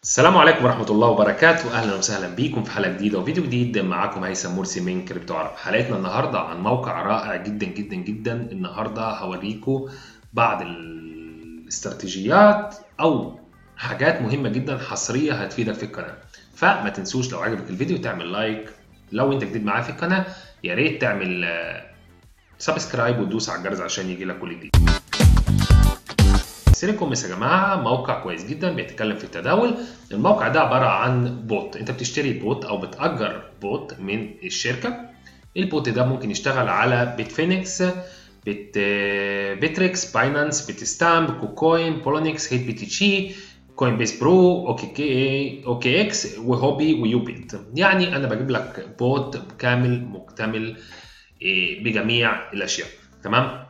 السلام عليكم ورحمة الله وبركاته أهلا وسهلا بيكم في حلقة جديدة وفيديو جديد معاكم هيثم مرسي من كريبتو عرب حلقتنا النهاردة عن موقع رائع جدا جدا جدا النهاردة هوريكم بعض الاستراتيجيات أو حاجات مهمة جدا حصرية هتفيدك في القناة فما تنسوش لو عجبك الفيديو تعمل لايك لو انت جديد معايا في القناة يا ريت تعمل سبسكرايب وتدوس على الجرس عشان يجي لك كل جديد سيليكومس يا جماعه موقع كويس جدا بيتكلم في التداول الموقع ده عباره عن بوت انت بتشتري بوت او بتاجر بوت من الشركه البوت ده ممكن يشتغل على بيتفينكس بت بيتريكس باينانس بتستامب كوكوين بولونكس هيت بي تي جي كوين بيس برو اوكي كي اوكي اكس وهوبي ويوبيت يعني انا بجيب لك بوت كامل مكتمل بجميع الاشياء تمام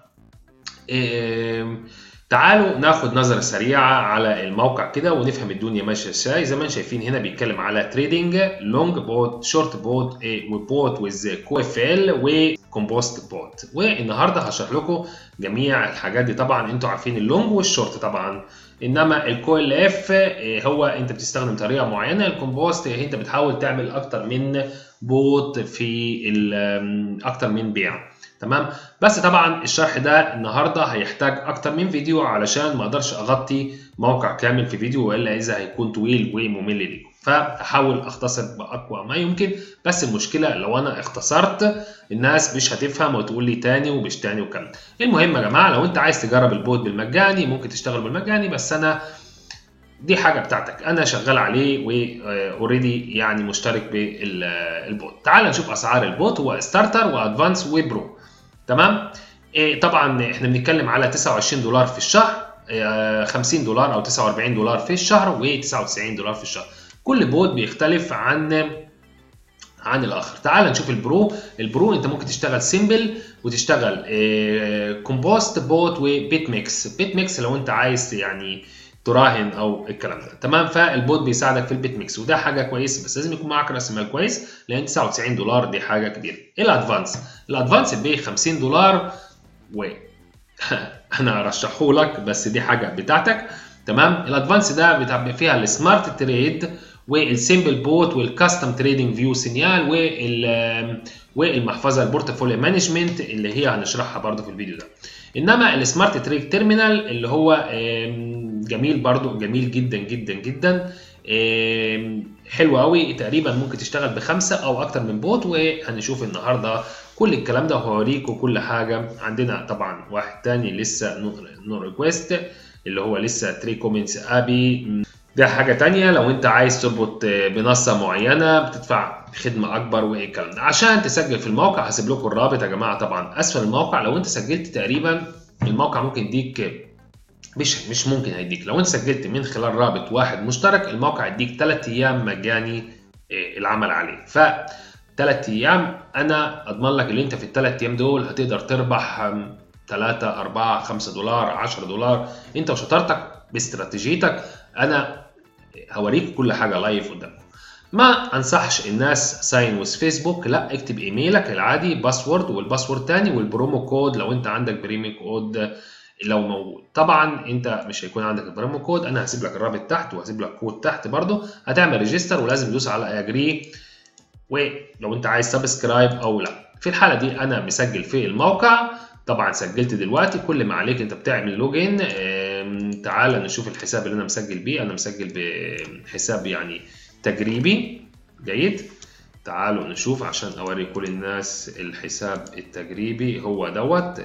تعالوا ناخد نظرة سريعة على الموقع كده ونفهم الدنيا ماشية ازاي زي ما شايفين هنا بيتكلم على تريدنج لونج بوت شورت بوت وبوت ويز كو اف ال وكومبوست بوت والنهارده هشرح لكم جميع الحاجات دي طبعا انتوا عارفين اللونج والشورت طبعا انما الكو ال اف هو انت بتستخدم طريقه معينه الكومبوست انت بتحاول تعمل اكتر من بوت في اكتر من بيع تمام بس طبعا الشرح ده النهارده هيحتاج اكتر من فيديو علشان ما اقدرش اغطي موقع كامل في فيديو والا اذا هيكون طويل وممل ليكم فاحاول اختصر باقوى ما يمكن بس المشكله لو انا اختصرت الناس مش هتفهم وتقول لي تاني ومش تاني وكلام المهم يا جماعه لو انت عايز تجرب البوت بالمجاني ممكن تشتغل بالمجاني بس انا دي حاجه بتاعتك انا شغال عليه واوريدي يعني مشترك بالبوت تعال نشوف اسعار البوت هو ستارتر وادفانس وبرو تمام إيه طبعا احنا بنتكلم على 29 دولار في الشهر إيه 50 دولار او 49 دولار في الشهر و99 دولار في الشهر كل بوت بيختلف عن عن الاخر تعال نشوف البرو البرو انت ممكن تشتغل سيمبل وتشتغل إيه كومبوست بوت وبيت ميكس بيت ميكس لو انت عايز يعني تراهن او الكلام ده تمام فالبوت بيساعدك في البيت ميكس وده حاجه كويسه بس لازم يكون معاك راس مال كويس لان 99 دولار دي حاجه كبيره الادفانس الادفانس ب 50 دولار و انا ارشحه لك بس دي حاجه بتاعتك تمام الادفانس ده بتبقى فيها السمارت تريد والسيمبل بوت والكاستم تريدنج فيو سينيال وال والمحفظه البورتفوليو مانجمنت اللي هي هنشرحها برده في الفيديو ده انما السمارت تريد تيرمينال اللي هو جميل برضو جميل جدا جدا جدا حلو قوي تقريبا ممكن تشتغل بخمسه او اكتر من بوت وهنشوف النهارده كل الكلام ده وهوريكم كل حاجه عندنا طبعا واحد تاني لسه نو ريكويست اللي هو لسه تري كومنتس ابي ده حاجه تانية لو انت عايز تربط بمنصه معينه بتدفع خدمه اكبر وايه الكلام ده عشان تسجل في الموقع هسيب لكم الرابط يا جماعه طبعا اسفل الموقع لو انت سجلت تقريبا الموقع ممكن يديك مش مش ممكن هيديك لو انت سجلت من خلال رابط واحد مشترك الموقع يديك 3 ايام مجاني العمل عليه ف 3 ايام انا اضمن لك ان انت في الثلاث ايام دول هتقدر تربح 3 4 5 دولار 10 دولار انت وشطارتك باستراتيجيتك انا هوريك كل حاجه لايف قدامك ما انصحش الناس ساين ويز فيسبوك لا اكتب ايميلك العادي باسورد والباسورد تاني والبرومو كود لو انت عندك بريمي كود لو موجود طبعا انت مش هيكون عندك البرومو كود انا هسيب لك الرابط تحت وهسيب لك كود تحت برضو هتعمل ريجستر ولازم تدوس على اجري ولو انت عايز سبسكرايب او لا في الحاله دي انا مسجل في الموقع طبعا سجلت دلوقتي كل ما عليك انت بتعمل لوجين تعال نشوف الحساب اللي انا مسجل بيه انا مسجل بحساب يعني تجريبي جيد تعالوا نشوف عشان اوري كل الناس الحساب التجريبي هو دوت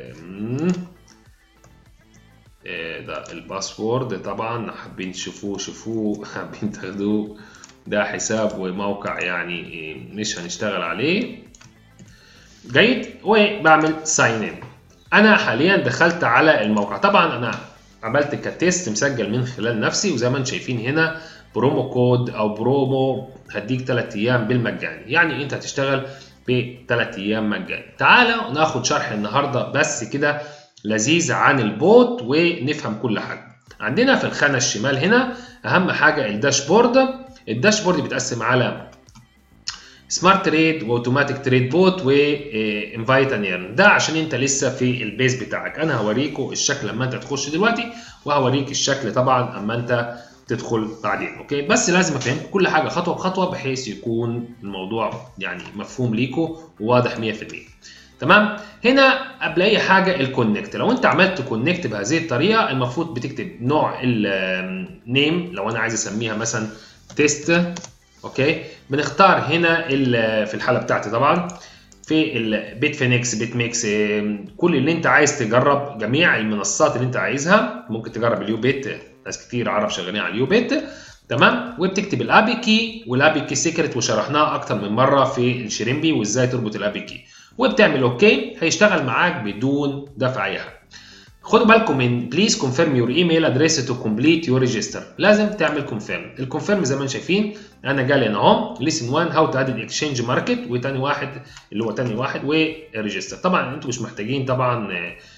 ده الباسورد طبعا حابين تشوفوه شوفوه حابين تاخدوه ده حساب وموقع يعني مش هنشتغل عليه جيد وبعمل ساين ان انا حاليا دخلت على الموقع طبعا انا عملت كتيست مسجل من خلال نفسي وزي ما انتم شايفين هنا برومو كود او برومو هديك 3 ايام بالمجاني يعني انت هتشتغل ب 3 ايام مجاني تعالى ناخد شرح النهارده بس كده لذيذ عن البوت ونفهم كل حاجه عندنا في الخانه الشمال هنا اهم حاجه الداشبورد الداشبورد بيتقسم على سمارت تريد واوتوماتيك تريد بوت وانفايت ان ده عشان انت لسه في البيز بتاعك انا هوريكم الشكل لما انت تخش دلوقتي وهوريك الشكل طبعا اما انت تدخل بعدين اوكي بس لازم افهم كل حاجه خطوه بخطوه بحيث يكون الموضوع يعني مفهوم ليكم وواضح 100% تمام هنا قبل اي حاجه الكونكت لو انت عملت كونكت بهذه الطريقه المفروض بتكتب نوع النيم لو انا عايز اسميها مثلا تيست اوكي بنختار هنا في الحاله بتاعتي طبعا في البيت فينيكس بيت ميكس كل اللي انت عايز تجرب جميع المنصات اللي انت عايزها ممكن تجرب اليو بيت ناس كتير عرب شغالين على اليو بيت تمام وبتكتب الابي كي والابي كي سيكريت وشرحناها اكتر من مره في الشريمبي وازاي تربط الابي كي وبتعمل اوكي هيشتغل معاك بدون دفع اي حاجه خدوا بالكم من بليز كونفيرم يور ايميل ادريس تو كومبليت يور ريجستر لازم تعمل كونفيرم الكونفيرم زي ما انتم شايفين انا جالي انا اهو ليسن 1 هاو تو اد اكسشينج ماركت وتاني واحد اللي هو تاني واحد وريجستر طبعا انتوا مش محتاجين طبعا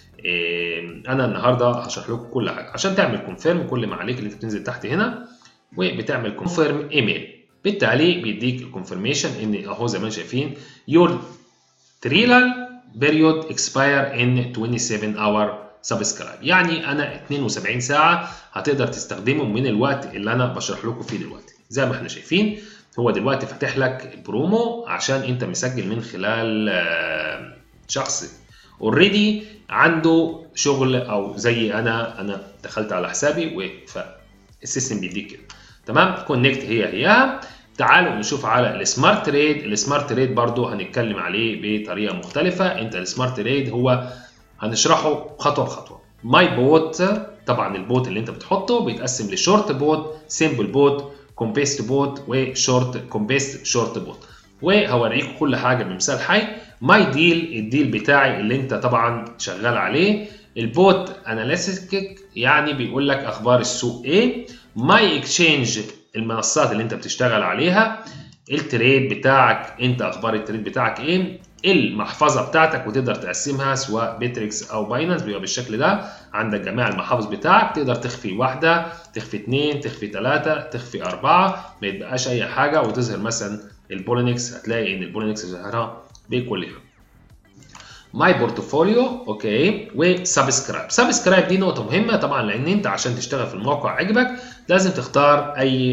انا النهارده هشرح لكم كل حاجه عشان تعمل كونفيرم كل ما عليك اللي بتنزل تحت هنا وبتعمل كونفيرم ايميل بالتالي بيديك الكونفirmation ان اهو زي ما انتم شايفين يور تريلال بيريود اكسباير ان 27 اور سبسكرايب يعني انا 72 ساعه هتقدر تستخدمه من الوقت اللي انا بشرح لكم فيه دلوقتي زي ما احنا شايفين هو دلوقتي فاتح لك البرومو عشان انت مسجل من خلال شخص اوريدي عنده شغل او زي انا انا دخلت على حسابي فالسيستم بيديك كده تمام كونكت هي هي تعالوا نشوف على السمارت تريد السمارت تريد برضو هنتكلم عليه بطريقه مختلفه انت السمارت تريد هو هنشرحه خطوه بخطوه ماي بوت طبعا البوت اللي انت بتحطه بيتقسم لشورت بوت سيمبل بوت كومبيست بوت وشورت كومبيست شورت بوت وهوريكم كل حاجه بمثال حي ماي ديل الديل بتاعي اللي انت طبعا شغال عليه البوت اناليسيك يعني بيقول لك اخبار السوق ايه ماي اكسشينج المنصات اللي انت بتشتغل عليها التريد بتاعك انت اخبار التريد بتاعك ايه المحفظه بتاعتك وتقدر تقسمها سواء بيتريكس او باينانس بيبقى بالشكل ده عندك جميع المحافظ بتاعك تقدر تخفي واحده تخفي اثنين تخفي ثلاثه تخفي اربعه ما يتبقاش اي حاجه وتظهر مثلا البولينكس هتلاقي ان البولينكس ظاهرها بكل حاجه ماي بورتفوليو اوكي وسبسكرايب سبسكرايب دي نقطه مهمه طبعا لان انت عشان تشتغل في الموقع عجبك لازم تختار اي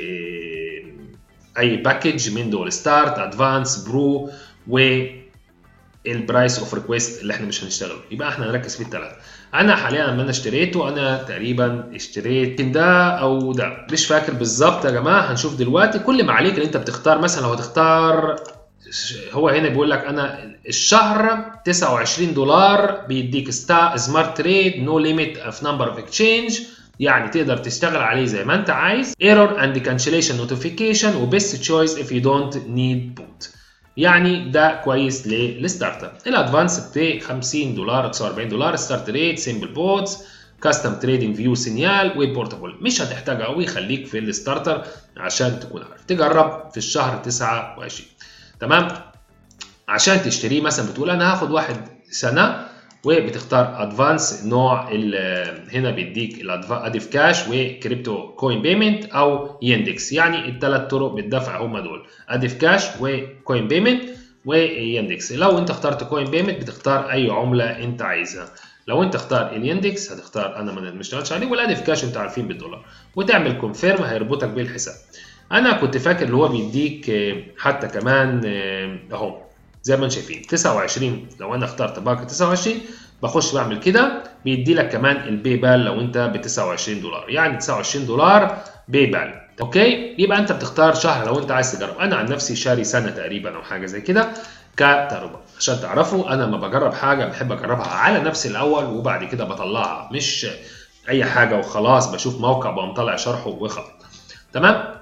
اي باكج من دول ستارت ادفانس برو و البرايس اوف ريكويست اللي احنا مش هنشتغله يبقى احنا هنركز في الثلاثه انا حاليا لما انا اشتريته انا تقريبا اشتريت ده او ده مش فاكر بالظبط يا جماعه هنشوف دلوقتي كل ما عليك ان انت بتختار مثلا لو هتختار هو هنا بيقول لك انا الشهر 29 دولار بيديك سمارت تريد نو ليميت اوف نمبر اوف اكسشينج يعني تقدر تشتغل عليه زي ما انت عايز ايرور اند كانسليشن نوتيفيكيشن وبيست تشويس اف يو دونت نيد بوت يعني ده كويس للستارت اب الادفانس ب 50 دولار 49 دولار ستارت ريت سيمبل بوتس كاستم تريدنج فيو سينيال وبورتابل مش هتحتاج قوي خليك في الستارتر عشان تكون عارف تجرب في الشهر 29 تمام عشان تشتريه مثلا بتقول انا هاخد واحد سنه وبتختار ادفانس نوع هنا بيديك ادف كاش وكريبتو كوين بيمنت او يندكس يعني الثلاث طرق بالدفع هم دول ادف كاش وكوين بيمنت ويندكس لو انت اخترت كوين بيمنت بتختار اي عمله انت عايزها لو انت اختار اليندكس هتختار انا ما اشتغلتش عليه والادف كاش انت عارفين بالدولار وتعمل كونفيرم هيربطك بالحساب انا كنت فاكر اللي هو بيديك حتى كمان اهو زي ما انتم شايفين 29 لو انا اخترت باقه 29 بخش بعمل كده بيدي لك كمان الباي بال لو انت ب 29 دولار يعني 29 دولار باي بال اوكي يبقى انت بتختار شهر لو انت عايز تجرب انا عن نفسي شاري سنه تقريبا او حاجه زي كده كتجربه عشان تعرفوا انا لما بجرب حاجه بحب اجربها على نفسي الاول وبعد كده بطلعها مش اي حاجه وخلاص بشوف موقع بقوم طالع شرحه وخلاص تمام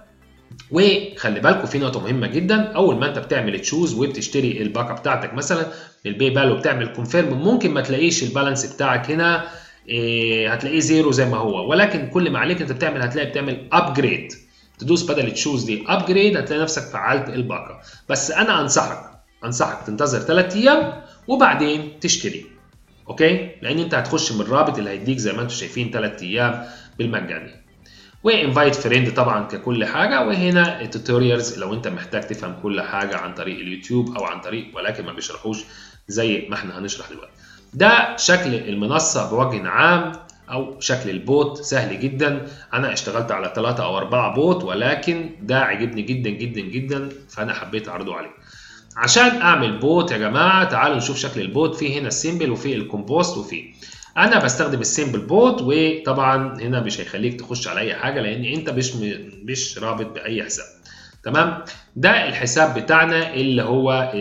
وخلي بالكم في نقطه مهمه جدا اول ما انت بتعمل تشوز وبتشتري الباقه بتاعتك مثلا الباي بال وبتعمل كونفيرم ممكن ما تلاقيش البالانس بتاعك هنا إيه هتلاقيه زيرو زي ما هو ولكن كل ما عليك انت بتعمل هتلاقي بتعمل ابجريد تدوس بدل تشوز دي ابجريد هتلاقي نفسك فعلت الباقه بس انا انصحك انصحك تنتظر 3 ايام وبعدين تشتري اوكي لان انت هتخش من الرابط اللي هيديك زي ما انتم شايفين 3 ايام بالمجاني وانفايت فريند طبعا ككل حاجه وهنا التوتوريالز لو انت محتاج تفهم كل حاجه عن طريق اليوتيوب او عن طريق ولكن ما بيشرحوش زي ما احنا هنشرح دلوقتي ده شكل المنصه بوجه عام او شكل البوت سهل جدا انا اشتغلت على ثلاثة او اربعة بوت ولكن ده عجبني جدا جدا جدا فانا حبيت اعرضه عليكم عشان اعمل بوت يا جماعه تعالوا نشوف شكل البوت في هنا السيمبل وفي الكومبوست وفي انا بستخدم السيمبل بوت وطبعا هنا مش هيخليك تخش على اي حاجه لان انت مش مش رابط باي حساب تمام ده الحساب بتاعنا اللي هو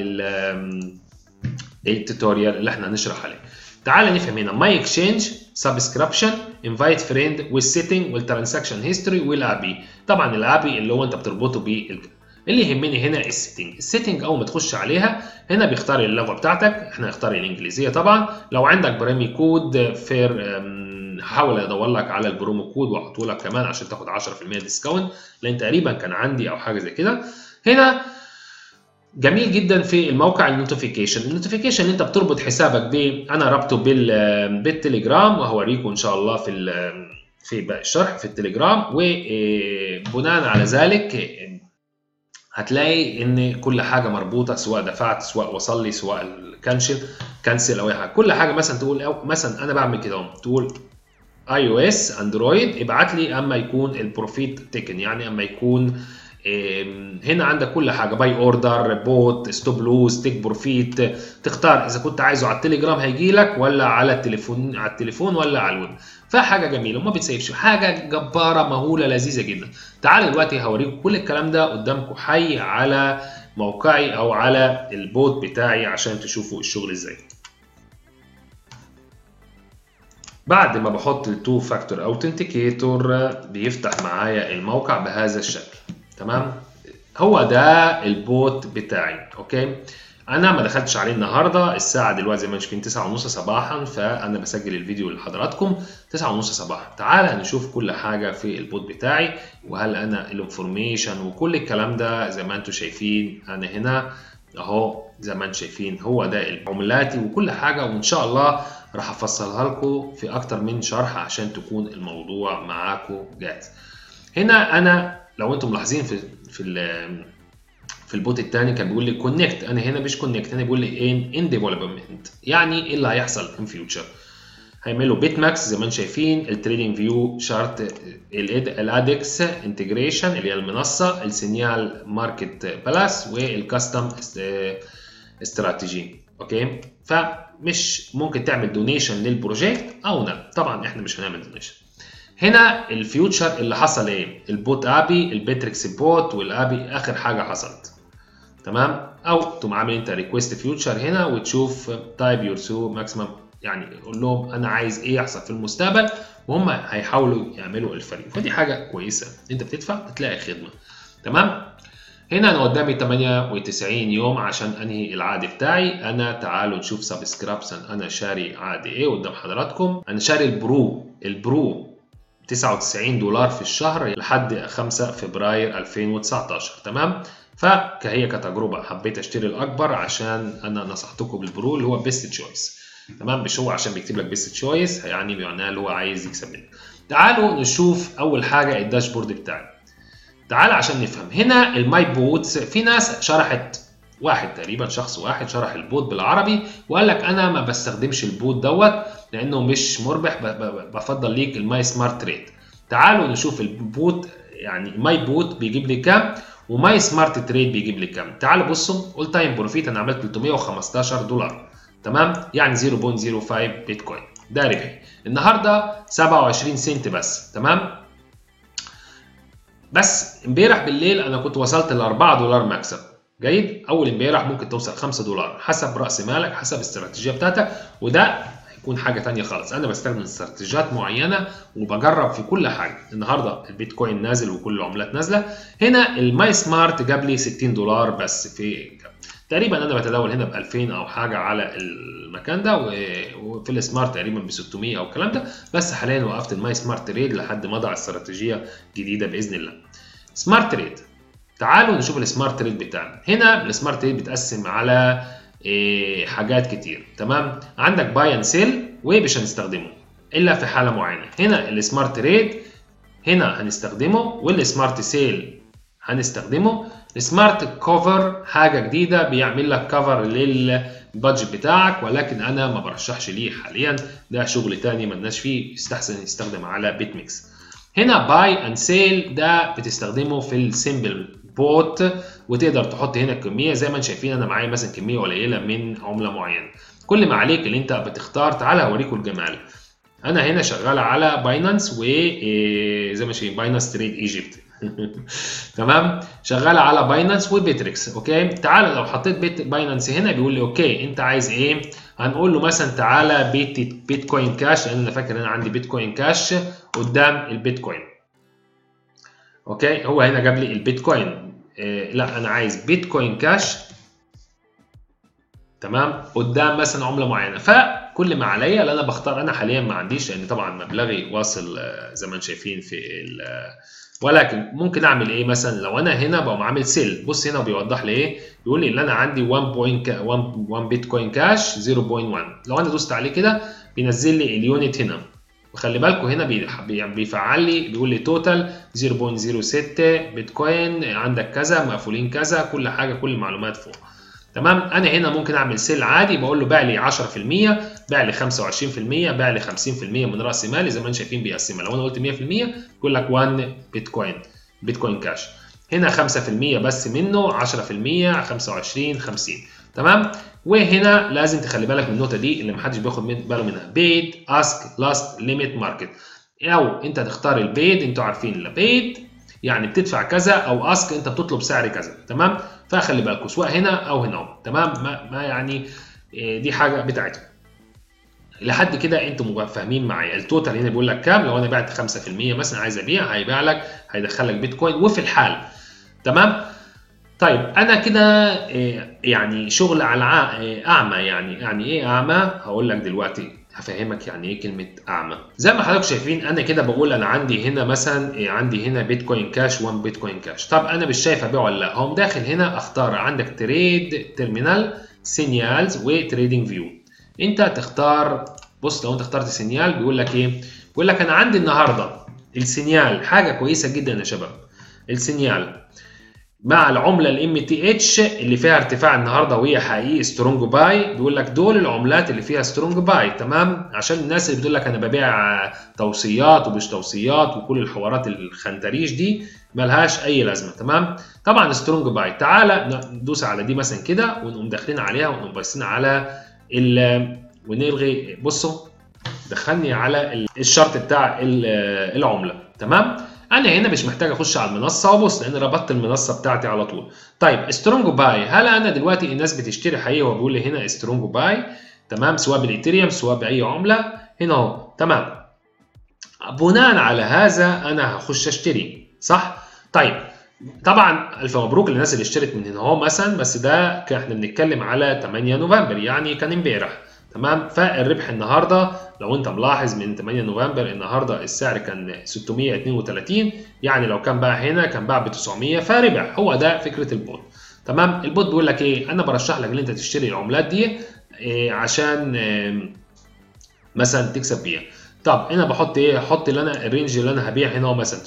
التوتوريال اللي احنا هنشرح عليه تعال نفهم هنا ماي اكسشينج سبسكريبشن انفايت فريند والسيتنج والترانزاكشن هيستوري والابي طبعا الابي اللي هو انت بتربطه بال اللي يهمني هنا السيتنج السيتنج اول ما تخش عليها هنا بيختار اللغه بتاعتك احنا هنختار الانجليزيه طبعا لو عندك بريمي كود فير هحاول ادور لك على البرومو كود واحطه لك كمان عشان تاخد 10% ديسكاونت لان تقريبا كان عندي او حاجه زي كده هنا جميل جدا في الموقع النوتيفيكيشن النوتيفيكيشن انت بتربط حسابك ب انا ربطه بال بالتليجرام وهوريكم ان شاء الله في في باقي الشرح في التليجرام وبناء على ذلك هتلاقي ان كل حاجه مربوطه سواء دفعت سواء وصل لي سواء كنسل كنسل او اي حاجه كل حاجه مثلا تقول أو مثلا انا بعمل كده اهو تقول اي او اس اندرويد ابعت لي اما يكون البروفيت تيكن يعني اما يكون هنا عندك كل حاجه باي اوردر بوت ستوب لوز تيك بروفيت تختار اذا كنت عايزه على التليجرام هيجي لك ولا على التليفون على التليفون ولا على الويب فحاجه جميله وما بتسيبش حاجه جباره مهوله لذيذه جدا تعالوا دلوقتي هوريكم كل الكلام ده قدامكم حي على موقعي او على البوت بتاعي عشان تشوفوا الشغل ازاي بعد ما بحط التو فاكتور اوثنتيكيتور بيفتح معايا الموقع بهذا الشكل تمام هو ده البوت بتاعي اوكي انا ما دخلتش عليه النهارده الساعه دلوقتي زي ما انتم شايفين 9 ونص صباحا فانا بسجل الفيديو لحضراتكم 9 ونص صباحا تعالى نشوف كل حاجه في البوت بتاعي وهل انا الانفورميشن وكل الكلام ده زي ما انتم شايفين انا هنا اهو زي ما انتم شايفين هو ده عملاتي وكل حاجه وان شاء الله راح افصلها لكم في اكتر من شرح عشان تكون الموضوع معاكم جاهز هنا انا لو انتم ملاحظين في في في البوت الثاني كان بيقول لي كونكت انا هنا مش كونكت هنا بيقول لي ان ان ديفلوبمنت يعني ايه اللي هيحصل ان فيوتشر هيعملوا بيت ماكس زي ما انتم شايفين التريدنج فيو شارت الادكس انتجريشن اللي هي المنصه السينيال ماركت بلاس والكاستم استراتيجي اوكي فمش ممكن تعمل دونيشن للبروجكت او لا طبعا احنا مش هنعمل دونيشن هنا الفيوتشر اللي حصل ايه البوت ابي البيتريكس بوت والابي اخر حاجه حصلت تمام او تقوم عامل انت ريكويست فيوتشر هنا وتشوف تايب يور سو ماكسيمم يعني قول لهم انا عايز ايه يحصل في المستقبل وهم هيحاولوا يعملوا الفريق فدي حاجه كويسه انت بتدفع بتلاقي خدمه تمام هنا انا قدامي 98 يوم عشان انهي العقد بتاعي انا تعالوا نشوف سبسكريبشن انا شاري عقد ايه قدام حضراتكم انا شاري البرو البرو 99 دولار في الشهر لحد 5 فبراير 2019 تمام فهي كتجربه حبيت اشتري الاكبر عشان انا نصحتكم بالبرو اللي هو بيست تشويس تمام مش هو عشان بيكتب لك بيست تشويس يعني معناه اللي هو عايز يكسب منك تعالوا نشوف اول حاجه الداشبورد بتاعي تعال عشان نفهم هنا الماي بوتس في ناس شرحت واحد تقريبا شخص واحد شرح البوت بالعربي وقال لك انا ما بستخدمش البوت دوت لانه مش مربح بفضل ليك الماي سمارت تريد تعالوا نشوف البوت يعني ماي بوت بيجيب لي كام وماي سمارت تريد بيجيب لي كام تعالوا بصوا اول تايم بروفيت انا عملت 315 دولار تمام يعني 0.05 بيتكوين ده ربحي النهارده 27 سنت بس تمام بس امبارح بالليل انا كنت وصلت ل 4 دولار مكسب جيد اول امبارح ممكن توصل 5 دولار حسب راس مالك حسب الاستراتيجيه بتاعتك وده هيكون حاجه ثانيه خالص انا بستخدم استراتيجيات معينه وبجرب في كل حاجه النهارده البيتكوين نازل وكل العملات نازله هنا الماي سمارت جاب لي 60 دولار بس في تقريبا انا بتداول هنا ب 2000 او حاجه على المكان ده وفي السمارت تقريبا ب 600 او الكلام ده بس حاليا وقفت الماي سمارت تريد لحد ما اضع استراتيجيه جديده باذن الله سمارت تريد تعالوا نشوف السمارت تريد بتاعنا هنا السمارت تريد بيتقسم على إيه حاجات كتير تمام عندك باي اند سيل ومش هنستخدمه الا في حاله معينه هنا السمارت تريد هنا هنستخدمه والسمارت سيل هنستخدمه السمارت كوفر حاجه جديده بيعمل لك كفر للبادجت بتاعك ولكن انا ما برشحش ليه حاليا ده شغل تاني ملناش فيه يستحسن يستخدم على بيت ميكس هنا باي اند سيل ده بتستخدمه في السيمبل بوت وتقدر تحط هنا الكميه زي ما انتم شايفين انا معايا مثلا كميه قليله من عمله معينه كل ما عليك اللي انت بتختار تعالى اوريكم الجمال انا هنا شغال على باينانس و زي ما شايفين باينانس تريد ايجيبت تمام شغال على باينانس وبيتريكس اوكي تعالى لو حطيت بيت باينانس هنا بيقول لي اوكي انت عايز ايه هنقول له مثلا تعالى بيت بيتكوين كاش لان انا فاكر انا عندي بيتكوين كاش قدام البيتكوين اوكي هو هنا جاب لي البيتكوين إيه لا انا عايز بيتكوين كاش تمام قدام مثلا عمله معينه فكل ما عليا اللي انا بختار انا حاليا ما عنديش لان طبعا مبلغي واصل زي ما انتم شايفين في ولكن ممكن اعمل ايه مثلا لو انا هنا بقوم عامل سيل بص هنا بيوضح لي ايه بيقول لي ان انا عندي 1 بيتكوين كاش 0.1 لو انا دوست عليه كده بينزل لي اليونت هنا وخلي بالكم هنا بيفعل لي بيقول لي توتال 0.06 بيتكوين عندك كذا مقفولين كذا كل حاجه كل المعلومات فوق تمام انا هنا ممكن اعمل سيل عادي بقول له بيع لي 10% بيع لي 25% بيع لي 50% من راس مالي زي ما انتم شايفين بيقسمها لو انا قلت 100% يقول لك 1 بيتكوين بيتكوين كاش هنا 5% بس منه 10% 25 50 تمام وهنا لازم تخلي بالك من النقطه دي اللي محدش بياخد باله منها بيد اسك لاست ليميت ماركت او انت تختار البيد انتوا عارفين البيد يعني بتدفع كذا او اسك انت بتطلب سعر كذا تمام فخلي بالكم سواء هنا او هنا تمام ما, ما يعني دي حاجه بتاعتكم لحد كده انتم فاهمين معايا التوتال هنا بيقول لك كام لو انا بعت 5% مثلا عايز ابيع هيبيع لك هيدخل لك بيتكوين وفي الحال تمام طيب انا كده يعني شغل على اعمى يعني يعني ايه اعمى هقول لك دلوقتي هفهمك يعني ايه كلمه اعمى زي ما حضراتكم شايفين انا كده بقول انا عندي هنا مثلا عندي هنا بيتكوين كاش 1 بيتكوين كاش طب انا مش شايف ابيع ولا لا هقوم داخل هنا اختار عندك تريد تيرمينال سينيالز وتريدنج فيو انت تختار بص لو انت اخترت سينيال بيقول لك ايه بيقول لك انا عندي النهارده السينيال حاجه كويسه جدا يا شباب السينيال مع العمله الام تي اتش اللي فيها ارتفاع النهارده وهي حقيقي سترونج باي بيقول لك دول العملات اللي فيها سترونج باي تمام عشان الناس اللي بتقول لك انا ببيع توصيات ومش توصيات وكل الحوارات الخنتريش دي ملهاش اي لازمه تمام طبعا سترونج باي تعالى ندوس على دي مثلا كده ونقوم داخلين عليها ونقوم باصين على ال ونلغي بصوا دخلني على الشرط بتاع العمله تمام انا هنا مش محتاج اخش على المنصه وابص لان ربطت المنصه بتاعتي على طول طيب سترونج باي هل انا دلوقتي الناس بتشتري حقيقي هو بيقول لي هنا سترونج باي تمام سواء بالايثيريوم سواء باي عمله هنا اهو تمام بناء على هذا انا هخش اشتري صح طيب طبعا الف مبروك للناس اللي اشترت من هنا اهو مثلا بس ده احنا بنتكلم على 8 نوفمبر يعني كان امبارح تمام فالربح النهارده لو انت ملاحظ من 8 نوفمبر النهارده السعر كان 632 يعني لو كان باع هنا كان باع ب 900 فربح هو ده فكره البوت تمام البوت بيقول لك ايه انا برشح لك ان انت تشتري العملات دي إيه عشان إيه مثلا تكسب بيها طب انا بحط ايه احط اللي انا الرينج اللي انا هبيع هنا هو مثلا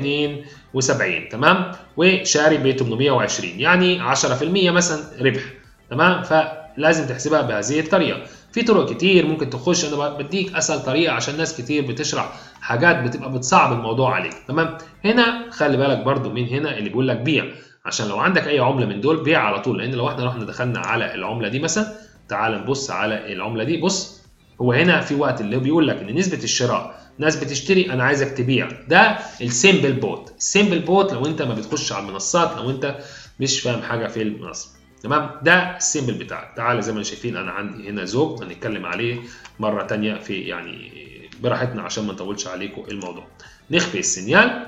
972 تمام وشاري ب 820 يعني 10% مثلا ربح تمام فلازم تحسبها بهذه الطريقه في طرق كتير ممكن تخش انا بديك اسهل طريقه عشان ناس كتير بتشرح حاجات بتبقى بتصعب الموضوع عليك تمام هنا خلي بالك برضو من هنا اللي بيقول لك بيع عشان لو عندك اي عمله من دول بيع على طول لان لو احنا رحنا دخلنا على العمله دي مثلا تعال نبص على العمله دي بص هو هنا في وقت اللي بيقول لك ان نسبه الشراء ناس بتشتري انا عايزك تبيع ده السيمبل بوت السيمبل بوت لو انت ما بتخش على المنصات لو انت مش فاهم حاجه في المنصه تمام ده السيمبل بتاعك تعالى زي ما شايفين انا عندي هنا زوج هنتكلم عليه مره تانية في يعني براحتنا عشان ما نطولش عليكم الموضوع نخفي السينيال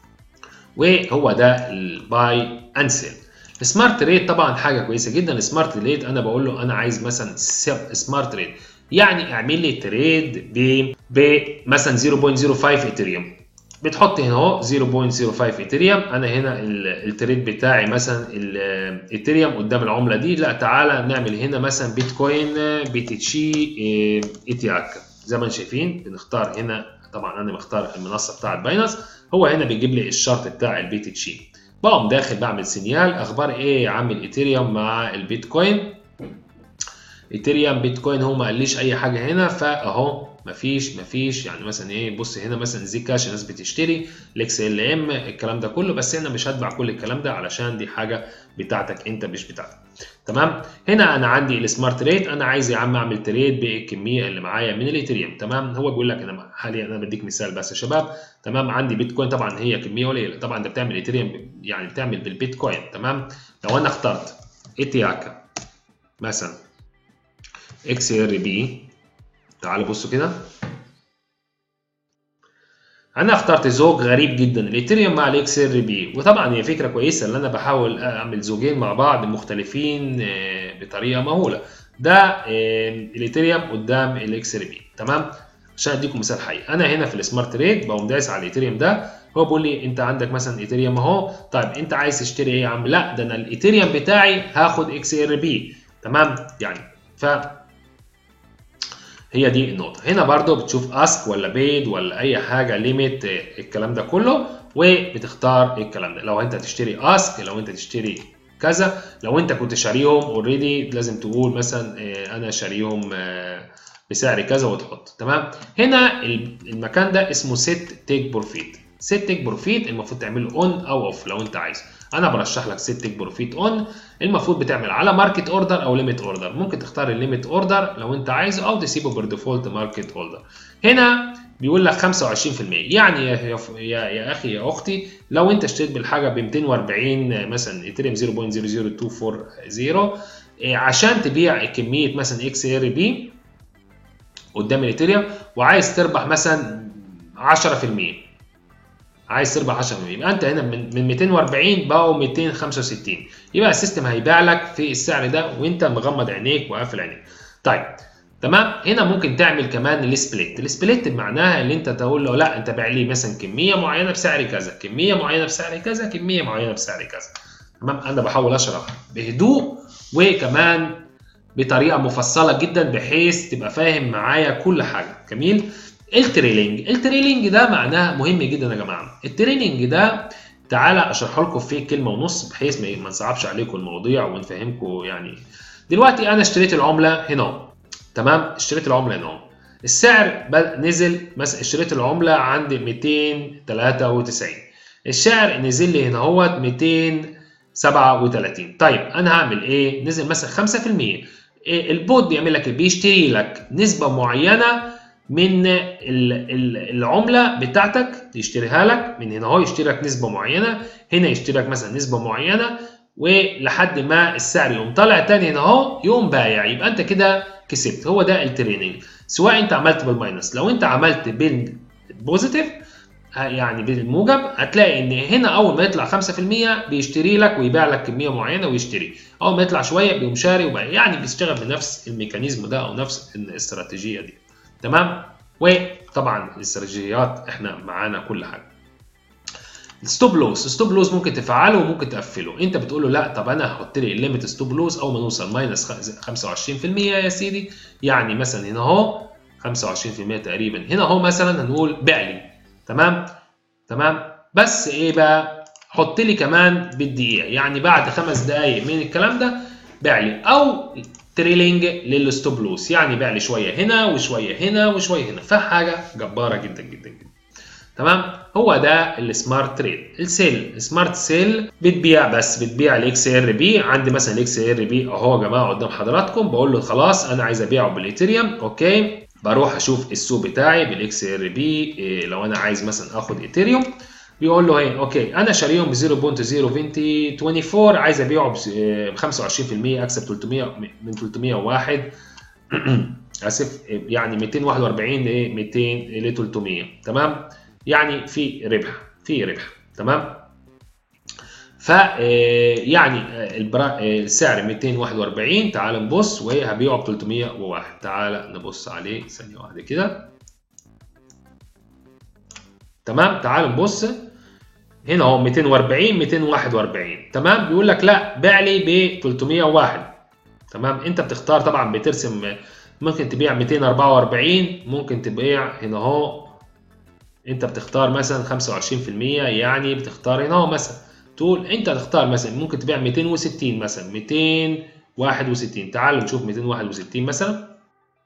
وهو ده الباي اند سيل السمارت ريت طبعا حاجه كويسه جدا السمارت ريت انا بقول له انا عايز مثلا سمارت ريت يعني اعمل لي تريد ب بمثلا 0.05 ايثيريوم بتحط هنا اهو 0.05 ايثيريوم انا هنا التريد بتاعي مثلا الايثيريوم قدام العمله دي لا تعالى نعمل هنا مثلا بيتكوين بي تي تشي ايتياك زي ما انتم شايفين بنختار هنا طبعا انا بختار المنصه بتاعت باينانس هو هنا بيجيب لي الشرط بتاع البي تي تشي بقوم داخل بعمل سينيال اخبار ايه يا عم الايثيريوم مع البيتكوين ايثيريوم بيتكوين هو ما قاليش اي حاجه هنا فاهو مفيش مفيش يعني مثلا ايه بص هنا مثلا زي كاش الناس بتشتري الاكس ال ام الكلام ده كله بس هنا مش هتبع كل الكلام ده علشان دي حاجه بتاعتك انت مش بتاعتك تمام هنا انا عندي السمارت ريت انا عايز يا عم اعمل تريد بالكميه اللي معايا من الايثيريوم تمام هو بيقول لك انا حاليا انا بديك مثال بس يا شباب تمام عندي بيتكوين طبعا هي كميه قليله طبعا انت بتعمل ايثيريوم يعني بتعمل بالبيتكوين تمام لو انا اخترت ايتياكا مثلا اكس ار بي تعالوا بصوا كده انا اخترت زوج غريب جدا الايثيريوم مع الاكس ار بي وطبعا هي فكره كويسه ان انا بحاول اعمل زوجين مع بعض مختلفين بطريقه مهوله ده الايثيريوم قدام الاكس ار بي تمام عشان اديكم مثال حي انا هنا في السمارت ريت بقوم دايس على الايثيريوم ده هو بيقول لي انت عندك مثلا ايثيريوم اهو طيب انت عايز تشتري ايه يا عم لا ده انا الايثيريوم بتاعي هاخد اكس ار بي تمام يعني ف هي دي النقطة هنا برضو بتشوف اسك ولا بيد ولا اي حاجة ليميت الكلام ده كله وبتختار الكلام ده لو انت تشتري اسك لو انت تشتري كذا لو انت كنت شاريهم اوريدي لازم تقول مثلا انا شاريهم بسعر كذا وتحط تمام هنا المكان ده اسمه سيت تيك بروفيت سيت تيك بروفيت المفروض تعمله اون او اوف لو انت عايز انا برشح لك سيت تيك بروفيت اون المفروض بتعمل على ماركت اوردر او ليميت اوردر ممكن تختار الليميت اوردر لو انت عايزه او تسيبه بالديفولت ماركت اوردر هنا بيقول لك 25% يعني يا يا, يا اخي يا اختي لو انت اشتريت بالحاجه ب 240 مثلا ايثيريوم 0.00240 عشان تبيع كميه مثلا اكس ار بي قدام الايثيريوم وعايز تربح مثلا 10% عايز تربح 10% يبقى انت هنا من من 240 بقوا 265 يبقى السيستم هيبيع لك في السعر ده وانت مغمض عينيك وقافل عينيك طيب تمام هنا ممكن تعمل كمان السبليت السبليت معناها ان انت تقول له لا انت بيع لي مثلا كميه معينه بسعر كذا كميه معينه بسعر كذا كميه معينه بسعر كذا تمام انا بحاول اشرح بهدوء وكمان بطريقه مفصله جدا بحيث تبقى فاهم معايا كل حاجه جميل التريلينج التريلينج ده معناه مهم جدا يا جماعه التريلينج ده تعالى اشرح لكم فيه كلمه ونص بحيث ما نصعبش عليكم المواضيع ونفهمكم يعني دلوقتي انا اشتريت العمله هنا تمام اشتريت العمله هنا السعر نزل مثلا اشتريت العمله عند 293 السعر نزل لي هنا هو 237 طيب انا هعمل ايه نزل مثلا 5% البوت بيعمل لك بيشتري لك نسبه معينه من العمله بتاعتك يشتريها لك من هنا هو يشتري لك نسبه معينه هنا يشتري لك مثلا نسبه معينه ولحد ما السعر يقوم طالع تاني هنا اهو يقوم بايع يبقى انت كده كسبت هو ده التريننج سواء انت عملت بالماينس لو انت عملت بالبوزيتيف يعني بالموجب هتلاقي ان هنا اول ما يطلع 5% بيشتري لك ويبيع لك كميه معينه ويشتري اول ما يطلع شويه بيقوم شاري وبقى يعني بيشتغل بنفس الميكانيزم ده او نفس الاستراتيجيه دي تمام وطبعا الاستراتيجيات احنا معانا كل حاجه الستوب لوس الستوب لوس ممكن تفعله وممكن تقفله انت بتقول له لا طب انا هحط لي الليميت ستوب لوس اول ما نوصل ماينس 25% يا سيدي يعني مثلا هنا اهو 25% تقريبا هنا اهو مثلا هنقول بيع لي تمام تمام بس ايه بقى حط لي كمان بالدقيقه يعني بعد خمس دقائق من الكلام ده بيع لي او تريلينج للستوب لوس يعني بيع لي شويه هنا وشويه هنا وشويه هنا فحاجه جباره جدا جدا جدا تمام هو ده السمارت تريد السيل السمارت سيل بتبيع بس بتبيع الاكس ار بي عندي مثلا الاكس ار بي اهو يا جماعه قدام حضراتكم بقول له خلاص انا عايز ابيعه بالايثيريوم اوكي بروح اشوف السوق بتاعي بالاكس ار بي إيه لو انا عايز مثلا اخد ايثيريوم بيقول له هنا اوكي انا شاريهم ب 0.024 عايز ابيعه ب 25% اكسب 300 من 301 اسف يعني 241 ل 200 ل 300 تمام يعني في ربح في ربح تمام ف يعني السعر 241 تعال نبص وهبيعه ب 301 تعال نبص عليه ثانيه واحده كده تمام تعال نبص هنا اهو 240 241 تمام بيقول لك لا بيع لي ب 301 تمام انت بتختار طبعا بترسم ممكن تبيع 244 ممكن تبيع هنا اهو انت بتختار مثلا 25% يعني بتختار هنا اهو مثلا تقول انت هتختار مثلا ممكن تبيع 260 مثلا 261 تعالوا نشوف 261 مثلا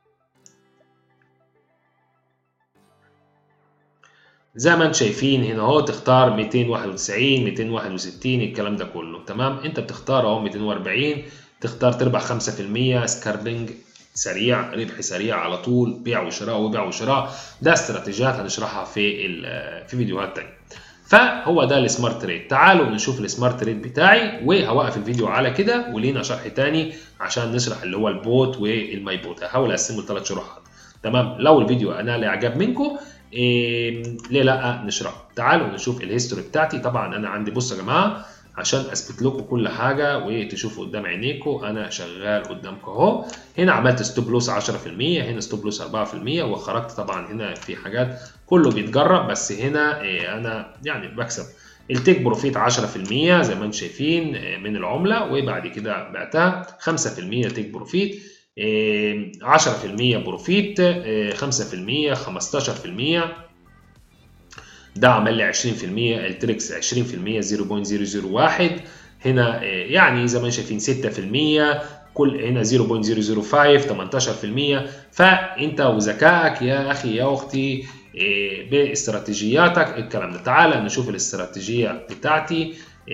زي ما انتم شايفين هنا اهو تختار 291 261 الكلام ده كله تمام انت بتختار اهو 240 تختار تربح 5% سكاربنج سريع ربح سريع على طول بيع وشراء وبيع وشراء ده استراتيجيات هنشرحها في في فيديوهات تانية فهو ده السمارت تريد تعالوا نشوف السمارت تريد بتاعي وهوقف الفيديو على كده ولينا شرح تاني عشان نشرح اللي هو البوت والماي بوت هحاول اقسمه لثلاث شروحات تمام لو الفيديو انا لاعجاب منكم إيه ليه لا نشرح تعالوا نشوف الهيستوري بتاعتي طبعا انا عندي بصوا يا جماعه عشان اثبت لكم كل حاجه وتشوفوا قدام عينيكم انا شغال قدامكم اهو هنا عملت ستوب لوس 10% هنا ستوب لوس 4% وخرجت طبعا هنا في حاجات كله بيتجرب بس هنا إيه انا يعني بكسب التيك بروفيت 10% زي ما انتم شايفين من العمله وبعد كده بعتها 5% تيك بروفيت 10% بروفيت 5% 15% ده عمل لي 20% التريكس 20% 0.001 هنا يعني زي ما شايفين 6% كل هنا 0.005 18% فانت وذكائك يا اخي يا اختي باستراتيجياتك الكلام ده تعال نشوف الاستراتيجيه بتاعتي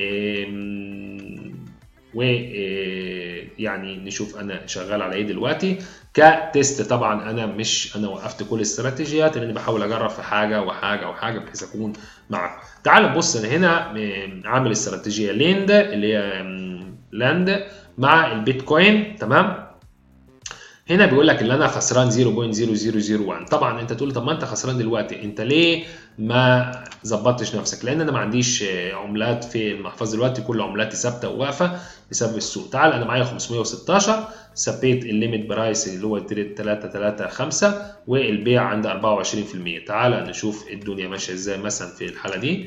و يعني نشوف انا شغال على ايه دلوقتي كتيست طبعا انا مش انا وقفت كل الاستراتيجيات لان بحاول اجرب في حاجه وحاجه وحاجه بحيث اكون معاكم تعال نبص انا هنا عامل استراتيجيه ليند اللي هي لاند مع البيتكوين تمام هنا بيقول لك اللي انا خسران 0.0001 طبعا انت تقول طب ما انت خسران دلوقتي انت ليه ما ظبطتش نفسك لان انا ما عنديش عملات في المحفظه دلوقتي كل عملاتي ثابته وواقفه بسبب السوق تعال انا معايا 516 ثبيت الليميت برايس اللي هو 335 والبيع عند 24% تعال نشوف الدنيا ماشيه ازاي مثلا في الحاله دي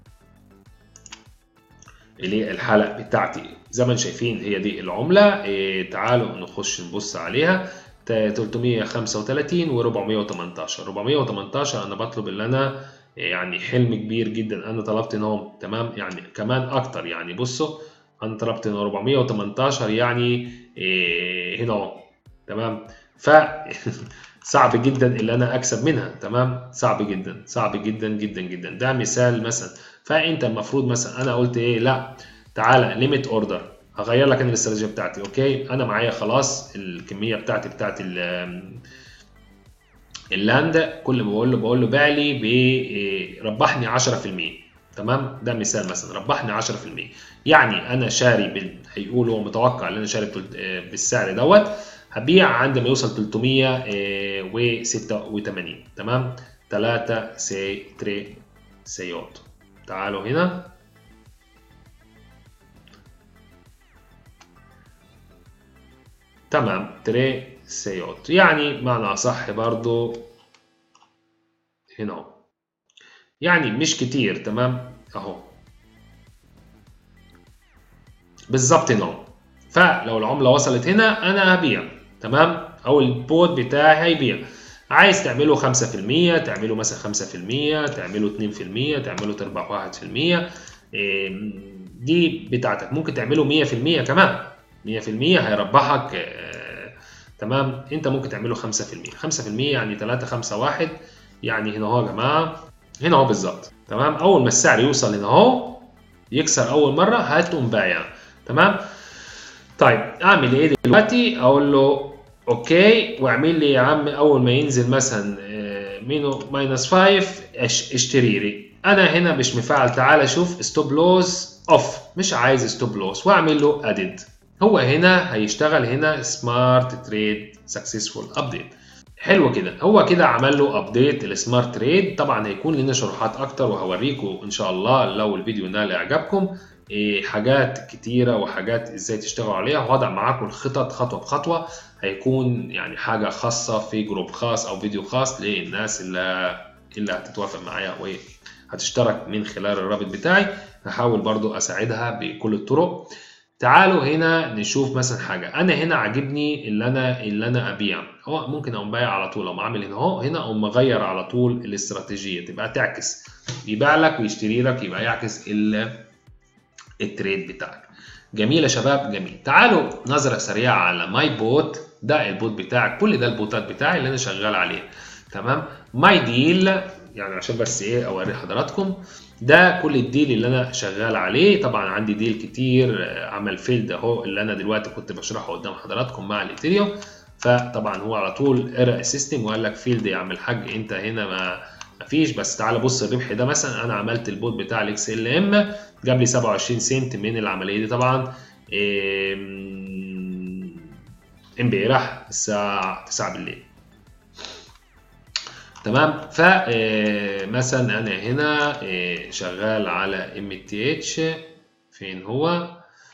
اللي هي الحلقه بتاعتي زي ما شايفين هي دي العمله إيه تعالوا نخش نبص عليها 335 و 418 418 انا بطلب اللي انا يعني حلم كبير جدا انا طلبت انهم تمام يعني كمان اكتر يعني بصوا انا طلبت ان 418 يعني إيه هنا اهو تمام ف صعب جدا اللي انا اكسب منها تمام صعب جدا صعب جدا جدا جدا ده مثال مثلا فانت المفروض مثلا انا قلت ايه لا تعالى ليميت اوردر هغير لك انا الاستراتيجيه بتاعتي اوكي انا معايا خلاص الكميه بتاعتي بتاعت اللاند كل ما بقول له بقول له باع لي ربحني 10% تمام ده مثال مثلا ربحني 10% يعني انا شاري بال... هيقولوا متوقع ان انا شاري بالسعر دوت هبيع عند ما يوصل 386 تمام 3 سي تري سيوت تعالوا هنا تمام تري سيوت يعني معنى صح برضو هنا يعني مش كتير تمام اهو بالظبط هنا فلو العملة وصلت هنا انا هبيع تمام او البوت بتاعي هيبيع عايز تعمله 5% تعمله مثلا 5% تعمله 2% تعمله تربح 1% دي بتاعتك ممكن تعمله 100% كمان 100% هيربحك آه، تمام انت ممكن تعمله 5% 5% يعني 3 5 1 يعني هنا اهو يا جماعه هنا اهو بالظبط تمام اول ما السعر يوصل هنا اهو يكسر اول مره هتقوم بايع تمام طيب اعمل ايه دلوقتي اقول له اوكي واعمل لي يا عم اول ما ينزل مثلا آه، مينو ماينس 5 اشتري لي انا هنا مش مفعل تعالى شوف ستوب لوز اوف مش عايز ستوب لوز واعمل له ادد هو هنا هيشتغل هنا سمارت تريد سكسسفول ابديت حلو كده هو كده عمل له ابديت السمارت تريد طبعا هيكون لنا شروحات اكتر وهوريكم ان شاء الله لو الفيديو نال اعجابكم إيه، حاجات كتيره وحاجات ازاي تشتغلوا عليها وهضع معاكم الخطط خطوه بخطوه هيكون يعني حاجه خاصه في جروب خاص او فيديو خاص للناس اللي اللي هتتوافق معايا وهتشترك من خلال الرابط بتاعي هحاول برضو اساعدها بكل الطرق تعالوا هنا نشوف مثلا حاجه انا هنا عاجبني اللي انا اللي انا ابيع هو ممكن اقوم بايع على طول اقوم عامل هنا اهو هنا اقوم مغير على طول الاستراتيجيه تبقى تعكس يبيع لك ويشتري لك يبقى يعكس ال التريد بتاعك جميل يا شباب جميل تعالوا نظرة سريعة على ماي بوت ده البوت بتاعك كل ده البوتات بتاعي اللي انا شغال عليه تمام ماي ديل يعني عشان بس ايه اوري حضراتكم ده كل الديل اللي انا شغال عليه طبعا عندي ديل كتير عمل فيلد اهو اللي انا دلوقتي كنت بشرحه قدام حضراتكم مع الاثيريوم فطبعا هو على طول ايرا اسيستنج وقال لك فيلد يا عم الحاج انت هنا ما مفيش بس تعالى بص الربح ده مثلا انا عملت البوت بتاع الاكس ال ام جاب لي 27 سنت من العمليه دي طبعا امبارح الساعه 9 بالليل تمام فمثلا انا هنا شغال على ام تي اتش فين هو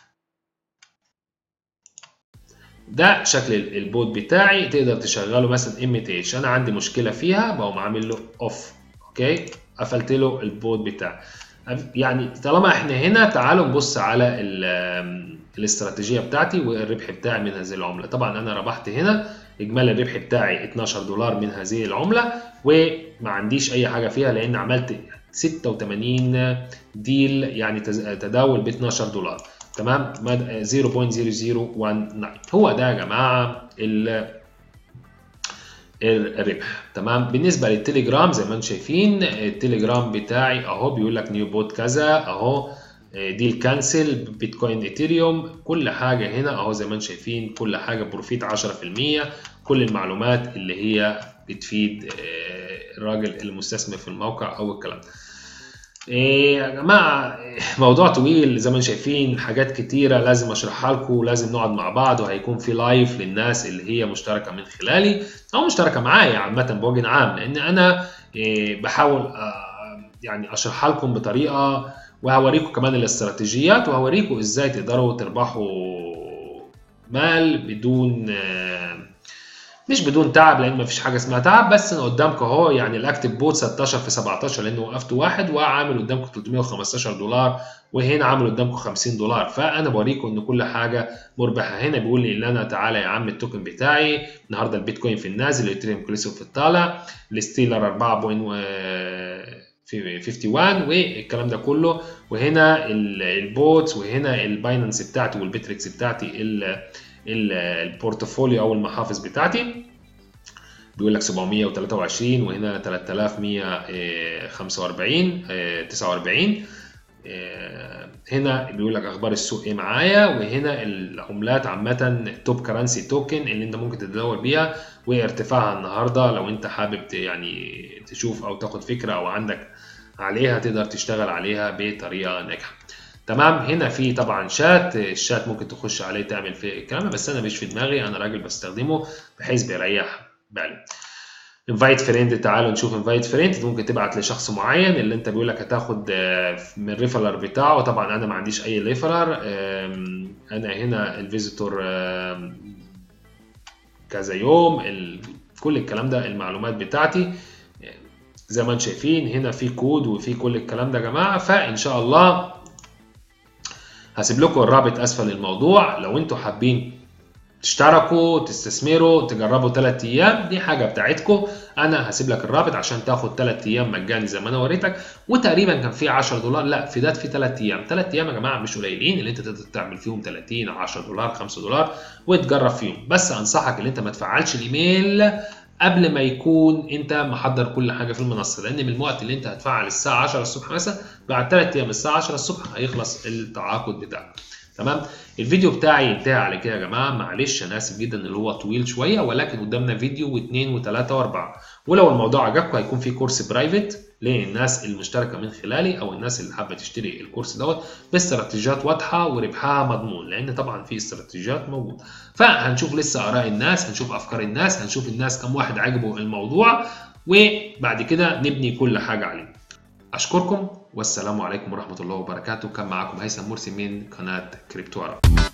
ده شكل البوت بتاعي تقدر تشغله مثلا ام تي اتش انا عندي مشكله فيها بقوم عامل له اوف اوكي قفلت له البوت بتاعي يعني طالما احنا هنا تعالوا نبص على الاستراتيجيه بتاعتي والربح بتاعي من هذه العمله طبعا انا ربحت هنا اجمالي الربح بتاعي 12 دولار من هذه العمله وما عنديش اي حاجه فيها لان عملت 86 ديل يعني تداول ب 12 دولار تمام 0.0019 هو ده يا جماعه الربح تمام بالنسبه للتليجرام زي ما انتم شايفين التليجرام بتاعي اهو بيقول لك نيو بوت كذا اهو ديل كانسل بيتكوين ايثيريوم كل حاجه هنا اهو زي ما انتم شايفين كل حاجه بروفيت 10% كل المعلومات اللي هي بتفيد الراجل المستثمر في الموقع او الكلام ده إيه يا جماعة موضوع طويل زي ما انتم شايفين حاجات كتيرة لازم اشرحها لكم لازم نقعد مع بعض وهيكون في لايف للناس اللي هي مشتركة من خلالي او مشتركة معايا عامة بوجه عام لان انا إيه بحاول يعني اشرحها لكم بطريقة وهوريكم كمان الاستراتيجيات وهوريكم ازاي تقدروا تربحوا مال بدون مش بدون تعب لان مفيش حاجه اسمها تعب بس انا قدامكم اهو يعني الاكتف بوت 16 في 17 لانه وقفت واحد وعامل قدامكم 315 دولار وهنا عامل قدامكم 50 دولار فانا بوريكم ان كل حاجه مربحه هنا بيقول لي ان انا تعالى يا عم التوكن بتاعي النهارده البيتكوين في النازل الاثيريوم كليسو في الطالع الستيلر 4. في 51 والكلام ده كله وهنا البوتس وهنا الباينانس بتاعتي والبيتريكس بتاعتي البورتفوليو او المحافظ بتاعتي بيقول لك 723 وهنا 3145 49 هنا بيقول لك اخبار السوق ايه معايا وهنا العملات عامه توب كرنسي توكن اللي انت ممكن تتداول بيها وارتفاعها النهارده لو انت حابب يعني تشوف او تاخد فكره او عندك عليها تقدر تشتغل عليها بطريقه ناجحه تمام هنا في طبعا شات الشات ممكن تخش عليه تعمل فيه الكلام بس انا مش في دماغي انا راجل بستخدمه بحيث بيريح بالي انفايت فريند تعالوا نشوف انفايت فريند ممكن تبعت لشخص معين اللي انت بيقول لك هتاخد من الريفرر بتاعه طبعا انا ما عنديش اي ريفرر انا هنا الفيزيتور كذا يوم كل الكلام ده المعلومات بتاعتي زي ما انتم شايفين هنا في كود وفي كل الكلام ده يا جماعه فان شاء الله هسيب لكم الرابط اسفل الموضوع لو انتوا حابين تشتركوا تستثمروا تجربوا 3 ايام دي حاجه بتاعتكم انا هسيب لك الرابط عشان تاخد 3 ايام مجاني زي ما انا وريتك وتقريبا كان في 10 دولار لا في ده في 3 ايام 3 ايام يا جماعه مش قليلين اللي انت تقدر تعمل فيهم 30 او 10 دولار 5 دولار وتجرب فيهم بس انصحك ان انت ما تفعلش الايميل قبل ما يكون انت محضر كل حاجه في المنصه لان من الوقت اللي انت هتفعل الساعه 10 الصبح مثلا بعد 3 ايام الساعه 10 الصبح هيخلص التعاقد بتاعك تمام الفيديو بتاعي انتهى على كده يا جماعه معلش انا اسف جدا اللي هو طويل شويه ولكن قدامنا فيديو واثنين وثلاثه واربعه ولو الموضوع عجبكم هيكون في كورس برايفت للناس المشتركه من خلالي او الناس اللي حابه تشتري الكورس دوت باستراتيجيات واضحه وربحها مضمون لان طبعا في استراتيجيات موجوده فهنشوف لسه اراء الناس هنشوف افكار الناس هنشوف الناس كم واحد عجبه الموضوع وبعد كده نبني كل حاجه عليه اشكركم والسلام عليكم ورحمه الله وبركاته كان معكم هيثم مرسي من قناه كريبتوارا